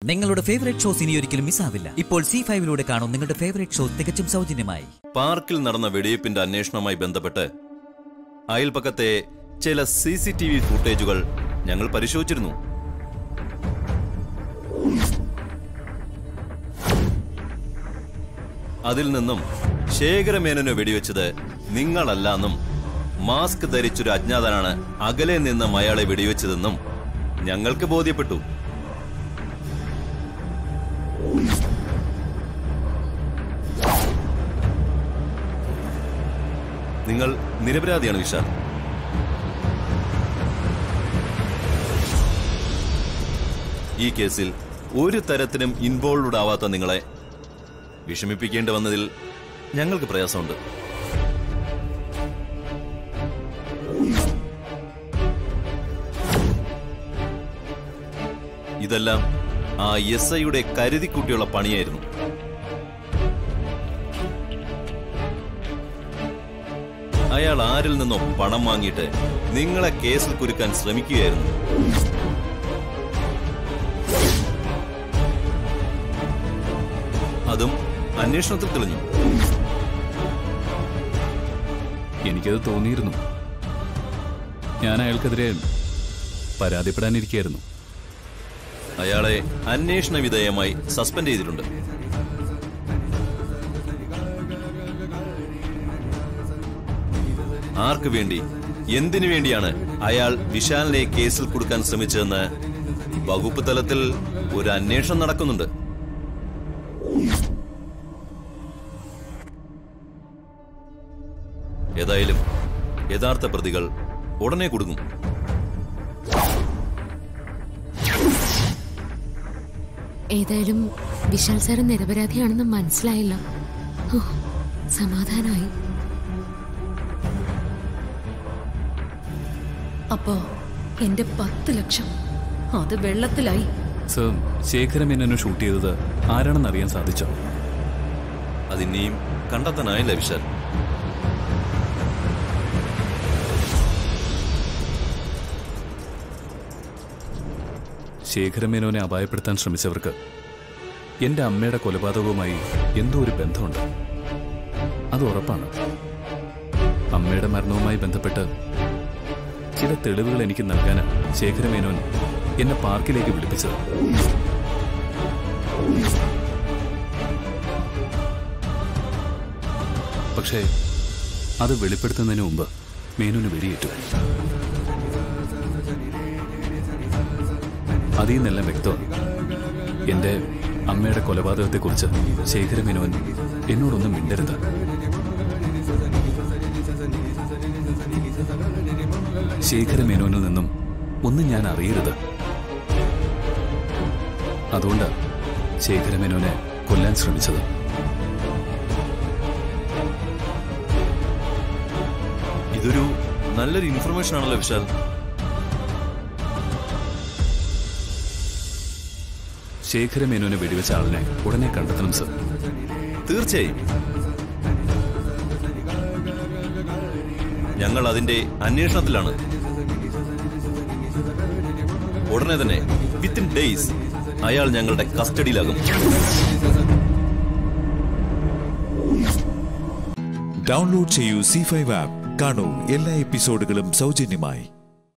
നിങ്ങളുടെ favourite shows ഇനി ഒരിക്കലും മിസ്സാവില്ല ഇപ്പോൾ സി ഫൈവിലൂടെ കാണും നിങ്ങളുടെ ഫേവറേറ്റ് ഷോ തികച്ചും സൗജന്യമായി പാർക്കിൽ നടന്ന വെടിവയ്പ്പിന്റെ അന്വേഷണവുമായി ബന്ധപ്പെട്ട് അയൽപക്കത്തെ ചില സി സി ടി വി ഫുട്ടേജുകൾ ഞങ്ങൾ പരിശോധിച്ചിരുന്നു അതിൽ നിന്നും ശേഖരമേനന് വെടിവെച്ചത് നിങ്ങളല്ലെന്നും മാസ്ക് ധരിച്ചൊരു അജ്ഞാതനാണ് അകലെ നിന്നും അയാളെ വെടിവെച്ചതെന്നും ഞങ്ങൾക്ക് ബോധ്യപ്പെട്ടു നിങ്ങൾ നിരപരാധിയാണ് വിശാൽ ഈ കേസിൽ ഒരു തരത്തിലും ഇൻവോൾവ്ഡ് ആവാത്ത നിങ്ങളെ വിഷമിപ്പിക്കേണ്ടി വന്നതിൽ ഞങ്ങൾക്ക് പ്രയാസമുണ്ട് ഇതെല്ലാം ആ എസ് ഐയുടെ കരുതിക്കുട്ടിയുള്ള പണിയായിരുന്നു അയാൾ ആരിൽ നിന്നോ പണം വാങ്ങിയിട്ട് നിങ്ങളെ കേസിൽ കുരുക്കാൻ ശ്രമിക്കുകയായിരുന്നു അതും അന്വേഷണത്തിൽ തെളിഞ്ഞു എനിക്കത് തോന്നിയിരുന്നു ഞാൻ അയാൾക്കെതിരെ പരാതിപ്പെടാനിരിക്കുകയായിരുന്നു അയാളെ അന്വേഷണ വിധേയമായി സസ്പെൻഡ് ചെയ്തിട്ടുണ്ട് ആർക്കു വേണ്ടി എന്തിനു വേണ്ടിയാണ് അയാൾ വിശാലിനെ കേസിൽ കൊടുക്കാൻ ശ്രമിച്ചതെന്ന് വകുപ്പ് തലത്തിൽ ഒരു അന്വേഷണം നടക്കുന്നുണ്ട് ഏതായാലും യഥാർത്ഥ പ്രതികൾ ഉടനെ കുടുങ്ങും ഏതായാലും വിശാൽ സാറ് നിരപരാധിയാണെന്ന് മനസ്സിലായില്ല ഹോ, സമാധാനായി അപ്പോ എന്റെ പത്ത് ലക്ഷം അത് വെള്ളത്തിലായി സർ ശേഖരമേനനെ ഷൂട്ട് ചെയ്തത് ആരാണെന്ന് അറിയാൻ സാധിച്ചോ അതിനെയും കണ്ടെത്താനായില്ല വിശാൽ ശേഖരമേനോനെ അപായപ്പെടുത്താൻ ശ്രമിച്ചവർക്ക് എന്റെ അമ്മയുടെ കൊലപാതകവുമായി എന്തോ ഒരു ബന്ധമുണ്ട് അത് ഉറപ്പാണ് അമ്മയുടെ മരണവുമായി ബന്ധപ്പെട്ട് ചില തെളിവുകൾ എനിക്ക് നൽകാൻ ശേഖരമേനോൻ എന്നെ പാർക്കിലേക്ക് വിളിപ്പിച്ചത് പക്ഷേ അത് വെളിപ്പെടുത്തുന്നതിന് മുമ്പ് മേനോന് വെടിയേറ്റു അതിൽ നിന്നെല്ലാം വ്യക്തമാണ് എന്റെ അമ്മയുടെ കൊലപാതകത്തെക്കുറിച്ച് ശേഖരമേനോൻ എന്നോടൊന്നും മിണ്ടരുത് ശേഖരമേനോനിൽ നിന്നും ഒന്നും ഞാൻ അറിയരുത് അതുകൊണ്ട് ശേഖരമേനോനെ കൊല്ലാൻ ശ്രമിച്ചത് ഇതൊരു നല്ലൊരു ഇൻഫർമേഷൻ ആണല്ലോ വിശാൽ ശേഖരമേനോനെ വെടിവെച്ച ആളിനെ ഉടനെ കണ്ടെത്തണം സർ തീർച്ചയായും ഞങ്ങൾ അതിന്റെ അന്വേഷണത്തിലാണ് ഉടനെ തന്നെ വിത്തിൻ ഡേയ്സ് അയാൾ ഞങ്ങളുടെ കസ്റ്റഡിയിലാകും ഡൗൺലോഡ് ചെയ്യൂ സി ഫൈവ് ആപ്പ് കാണൂ എല്ലാ എപ്പിസോഡുകളും സൗജന്യമായി